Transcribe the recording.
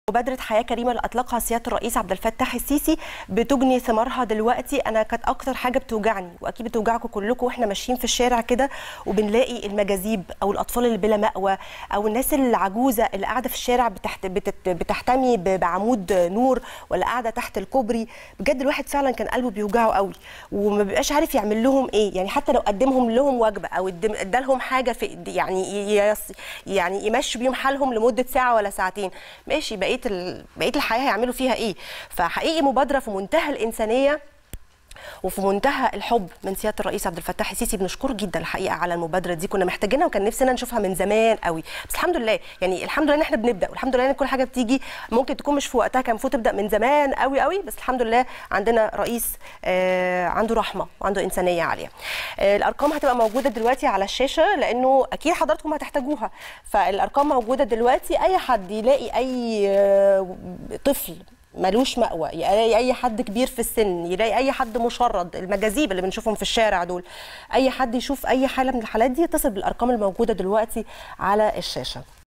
مبادرة حياة كريمة اللي أطلقها سيادة الرئيس عبد الفتاح السيسي بتجني ثمارها دلوقتي أنا كانت أكتر حاجة بتوجعني وأكيد بتوجعكم كلكم وإحنا ماشيين في الشارع كده وبنلاقي المجاذيب أو الأطفال اللي بلا مأوى أو الناس العجوزة اللي قاعدة في الشارع بتحت بتت بتحتمي ب- بعمود نور ولا قاعدة تحت الكوبري بجد الواحد فعلا كان قلبه بيوجعه قوي وما بيبقاش عارف يعمل لهم إيه يعني حتى لو قدمهم لهم وجبة أو ادم- ادالهم حاجة في يعني يص- يعني يمشوا بيهم حالهم لمدة ساعة ولا ساعتين ماشي بقيه ال... بقيه الحياه هيعملوا فيها ايه فحقيقي مبادره في منتهى الانسانيه وفي منتهى الحب من سياده الرئيس عبد الفتاح السيسي بنشكره جدا الحقيقه على المبادره دي كنا محتاجينها وكان نفسنا نشوفها من زمان قوي بس الحمد لله يعني الحمد لله ان احنا بنبدا والحمد لله ان كل حاجه بتيجي ممكن تكون مش في وقتها كان المفروض تبدا من زمان قوي قوي بس الحمد لله عندنا رئيس آه عنده رحمه وعنده انسانيه عاليه آه الارقام هتبقى موجوده دلوقتي على الشاشه لانه اكيد حضراتكم هتحتاجوها فالارقام موجوده دلوقتي اي حد يلاقي اي آه طفل ملوش مأوى يلاقي اي حد كبير في السن يلاقي اي حد مشرد المجاذيب اللي بنشوفهم في الشارع دول اي حد يشوف اي حاله من الحالات دي يتصل بالارقام الموجوده دلوقتي على الشاشه